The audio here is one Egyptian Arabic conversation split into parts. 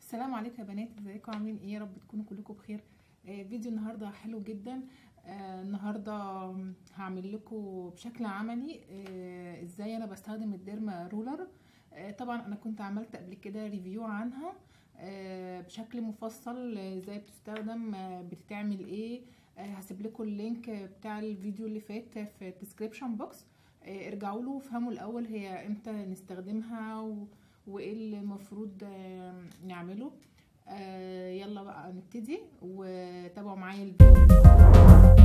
السلام عليكم يا بنات ازيكم عاملين ايه يا رب تكونوا كلكم بخير آه فيديو النهارده حلو جدا آه النهارده هعمل لكم بشكل عملي آه ازاي انا بستخدم الديرما رولر آه طبعا انا كنت عملت قبل كده ريفيو عنها آه بشكل مفصل آه، ازاي بتستخدم آه بتتعمل ايه آه هسيب لكم اللينك بتاع الفيديو اللي فات في الديسكريبشن بوكس آه ارجعوا له وافهموا الاول هي امتى نستخدمها و... وايه اللي المفروض آه، نعمله آه، يلا بقى نبتدي وتابعوا معايا الفيديو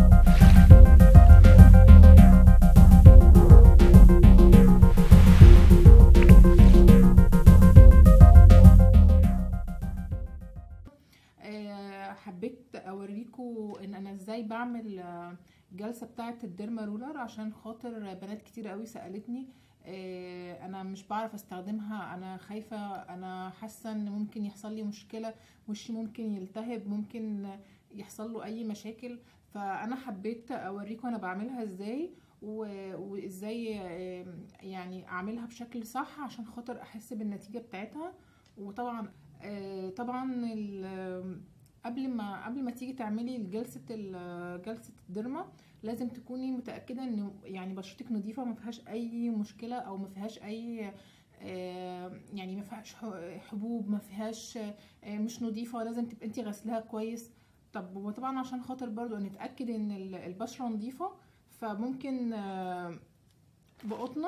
آه، حبيت اوريكم ان انا ازاي بعمل آه، جلسه بتاعه الديرما رولر عشان خاطر بنات كتير قوي سالتني آه، انا مش بعرف استخدمها انا خايفه انا حاسه ان ممكن يحصل لي مشكله وشي ممكن يلتهب ممكن يحصل له اي مشاكل فانا حبيت اوريكم انا بعملها ازاي و- وازاي آه، يعني اعملها بشكل صح عشان خاطر احس بالنتيجه بتاعتها وطبعا آه، طبعا ال- قبل ما قبل ما تيجي تعملي جلسه ال- جلسه الديرما لازم تكوني متاكده ان يعني بشرتك نظيفه ما فيهاش اي مشكله او ما فيهاش اي آه، يعني ما فيهاش ح- حبوب ما فيهاش آه، مش نظيفه لازم تبقى انت غسلها كويس طب وطبعا عشان خاطر برضو نتاكد ان ال- البشره نظيفه فممكن آه، بقطنه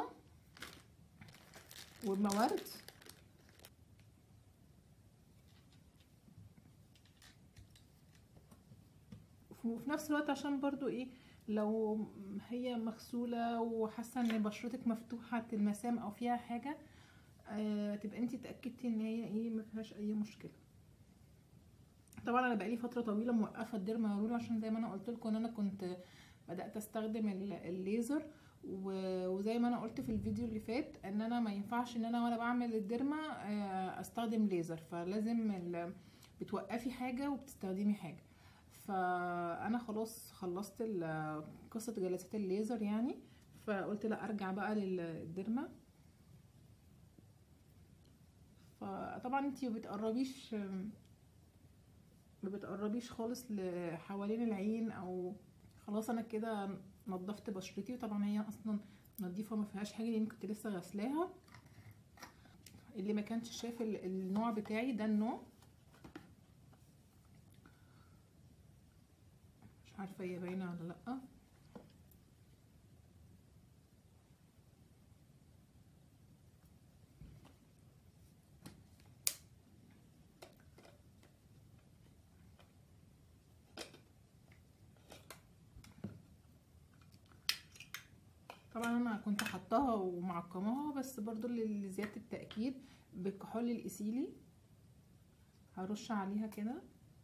وبموارد وفي نفس الوقت عشان برضو ايه لو هي مغسولة وحاسة ان بشرتك مفتوحة المسام او فيها حاجة آه تبقى انت اتأكدتي ان هي ايه ما فيهاش اي مشكلة طبعا انا بقالي فترة طويلة موقفة الديرما رول عشان زي ما انا قلت لكم ان انا كنت بدأت استخدم ال- الليزر و- وزي ما انا قلت في الفيديو اللي فات ان انا ما ينفعش ان انا وانا بعمل الديرما آه، استخدم ليزر فلازم ال- بتوقفي حاجة وبتستخدمي حاجة فانا خلاص خلصت ال- قصه جلسات الليزر يعني فقلت لا ارجع بقى للديرما فطبعا انتي ما بتقربيش ما بتقربيش خالص لحوالين العين او خلاص انا كده نضفت بشرتي وطبعا هي اصلا نظيفه ما فيهاش حاجه لان كنت لسه غسلاها اللي ما كانش شاف ال- النوع بتاعي ده النوع مش عارفه هي باينه ولا لا طبعا انا كنت حطاها ومعقماها بس برضو لزياده التاكيد بالكحول الاسيلي هرش عليها كده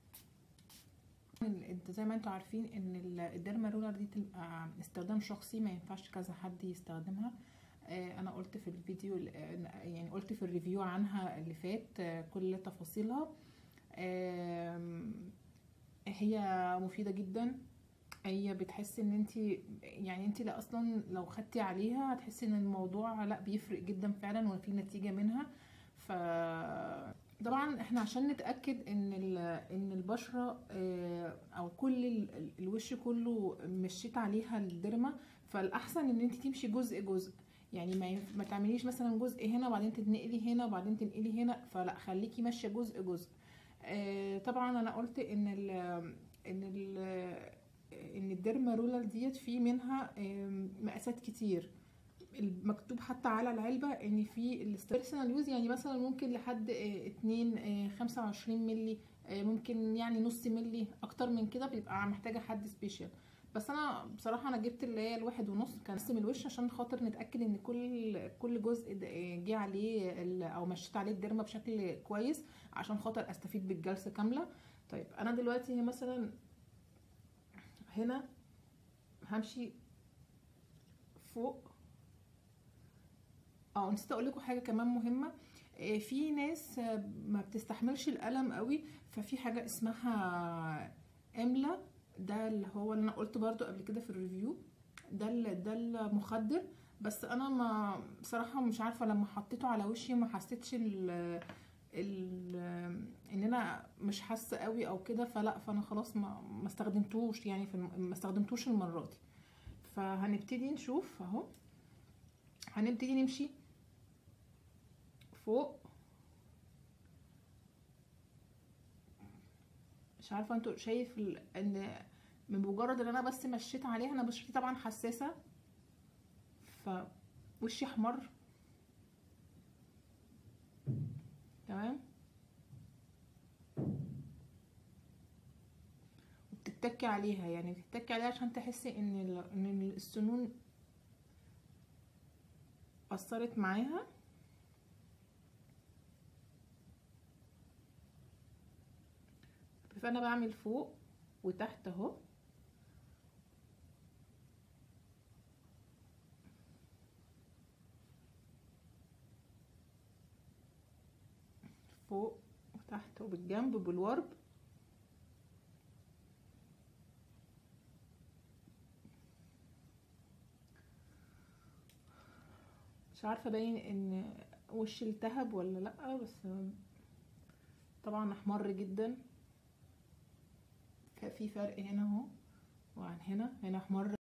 ال- انت زي ما انتوا عارفين ان ال- الديرما رولر دي تبقى استخدام شخصي ما ينفعش كذا حد يستخدمها آه، انا قلت في الفيديو ال- آه، يعني قلت في الريفيو عنها اللي فات آه، كل تفاصيلها آم، هي مفيدة جدا هي بتحس ان انت يعني انت لا اصلا لو خدتي عليها هتحسي ان الموضوع لا بيفرق جدا فعلا وفي نتيجة منها ف طبعا احنا عشان نتاكد ان ال- ان البشره آه، او كل ال- ال- الوش كله مشيت عليها الديرما فالاحسن ان انت تمشي جزء جزء يعني ما ينف- ما تعمليش مثلا جزء هنا وبعدين تنقلي هنا وبعدين تنقلي هنا فلا خليكي ماشيه جزء جزء آه، طبعا انا قلت ان ال ان ال ان الديرما رولر ديت في منها آم، مقاسات كتير مكتوب حتى على العلبة ان في البيرسونال يوز يعني مثلا ممكن لحد آه، اتنين آه، خمسة وعشرين ملي آه، ممكن يعني نص ملي اكتر من كده بيبقى محتاجة حد سبيشال بس انا بصراحة انا جبت اللي هي الواحد ونص كان قسم الوش عشان خاطر نتأكد ان كل كل جزء ده- آه، جه عليه ال- او مشيت عليه الديرما بشكل كويس عشان خاطر استفيد بالجلسة كاملة طيب انا دلوقتي مثلا هنا همشي فوق اه نسيت اقول لكم حاجه كمان مهمه آه، في ناس آه، ما بتستحملش الالم قوي ففي حاجه اسمها املا ده اللي هو اللي انا قلت برضو قبل كده في الريفيو ده ال- ده المخدر بس انا ما بصراحه مش عارفه لما حطيته على وشي ما حسيتش ال ال انا مش حاسه قوي او كده فلا فانا خلاص ما ما استخدمتوش يعني في الم- ما استخدمتوش المره دي فهنبتدي نشوف اهو هنبتدي نمشي فوق مش عارفه انتوا شايف ال- ان من مجرد ان انا بس مشيت عليها انا بشرتي طبعا حساسه فوشي احمر تمام وبتتكي عليها يعني بتتكي عليها عشان تحسي ان ال- ان السنون اثرت معاها فانا بعمل فوق وتحت اهو فوق وتحت وبالجنب بالورب مش عارفه باين ان وشي التهب ولا لا بس طبعا احمر جدا في فرق هنا اهو وعن هنا هنا احمر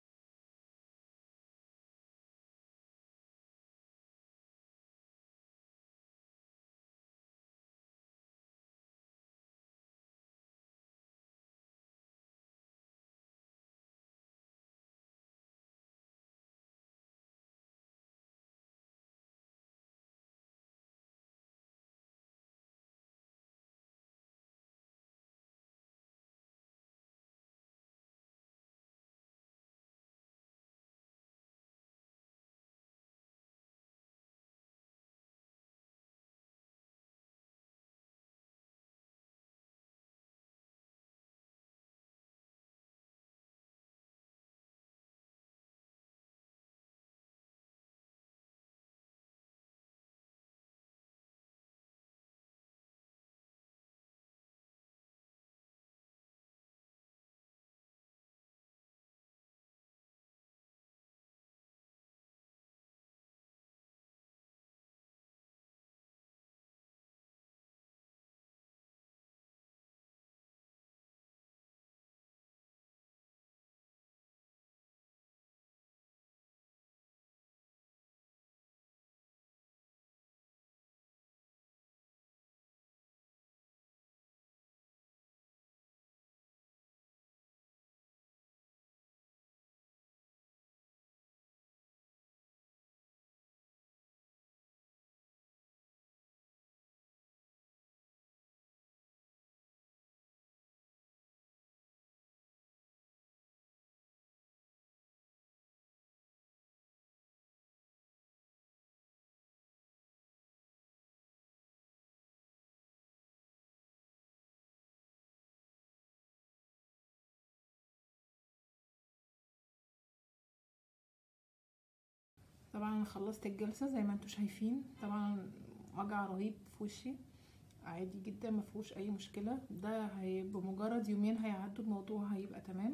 طبعا انا خلصت الجلسه زي ما انتوا شايفين طبعا وجع رهيب في وشي عادي جدا ما فيهوش اي مشكله ده هي بمجرد يومين هيعدوا الموضوع هيبقى تمام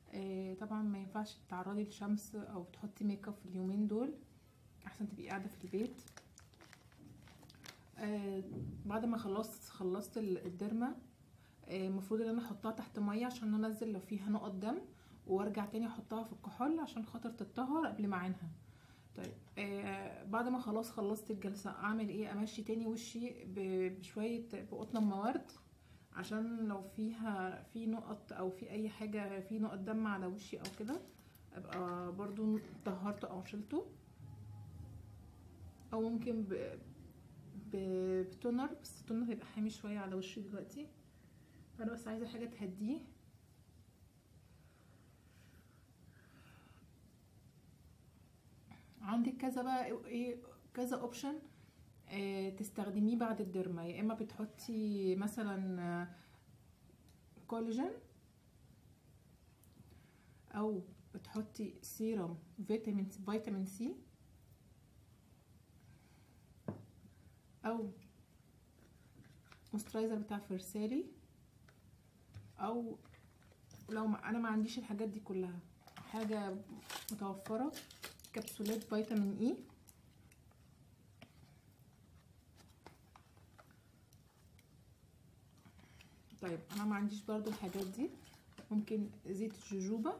آه طبعا ما ينفعش تتعرضي للشمس او تحطي ميك اب في اليومين دول احسن تبقي قاعده في البيت آه بعد ما خلصت خلصت الديرما المفروض آه ان انا احطها تحت ميه عشان انزل لو فيها نقط دم وارجع تاني احطها في الكحول عشان خاطر تتطهر قبل ما اعينها طيب آه بعد ما خلاص خلصت الجلسه اعمل ايه امشي تاني وشي بشويه بقطنه موارد عشان لو فيها في نقط او في اي حاجه في نقط دم على وشي او كده ابقى برضو طهرته او شلته او ممكن ب... ب... بتونر بس التونر هيبقى حامي شويه على وشي دلوقتي فانا بس عايزه حاجه تهديه عندك كذا بقى ايه كذا اوبشن اه تستخدميه بعد الديرما يا اما بتحطي مثلا كولاجين او بتحطي سيروم فيتامين فيتامين سي او موسترايزر بتاع فرسالي او لو ما انا ما عنديش الحاجات دي كلها حاجه متوفره كبسولات فيتامين اي طيب انا ما عنديش برضو الحاجات دي ممكن زيت الجوجوبا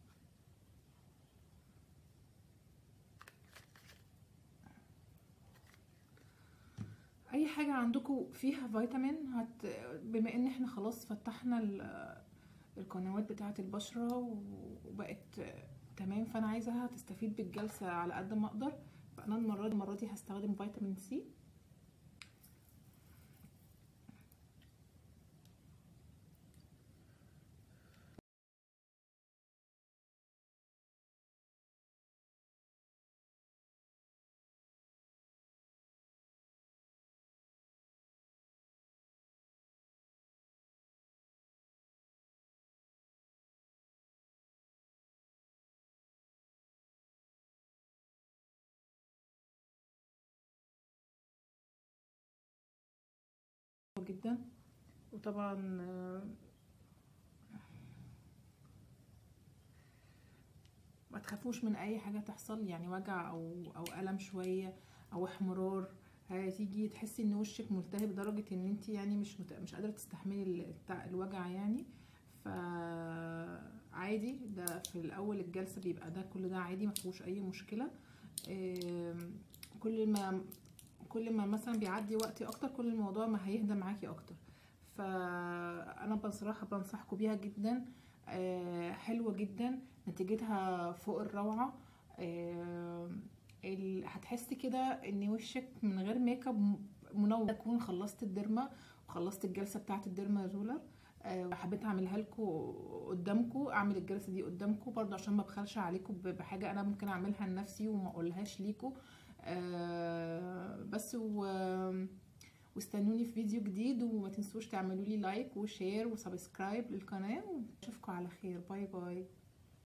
اي حاجه عندكم فيها فيتامين هت بما ان احنا خلاص فتحنا القنوات بتاعه البشره وبقت تمام فانا عايزاها تستفيد بالجلسه على قد ما اقدر فانا المره دي المره دي هستخدم فيتامين سي جدا وطبعا ما تخافوش من اي حاجه تحصل يعني وجع او او الم شويه او احمرار هتيجي تحسي ان وشك ملتهب لدرجه ان انت يعني مش مت... مش قادره تستحملي الوجع يعني فعادي ده في الاول الجلسه بيبقى ده كل ده عادي ما فيهوش اي مشكله كل ما كل ما مثلا بيعدي وقتي اكتر كل الموضوع ما هيهدى معاكي اكتر فانا بصراحه بنصحكم بيها جدا حلوه جدا نتيجتها فوق الروعه هتحسي كده ان وشك من غير ميك اب منور تكون خلصت الديرما وخلصت الجلسه بتاعه الديرما رولر حبيت اعملها لكم قدامكم اعمل الجلسه دي قدامكم برضه عشان ما بخلش عليكم بحاجه انا ممكن اعملها لنفسي وما اقولهاش ليكم آه بس و... واستنوني في فيديو جديد وما تنسوش تعملوا لي لايك وشير وسبسكرايب للقناه واشوفكم على خير باي باي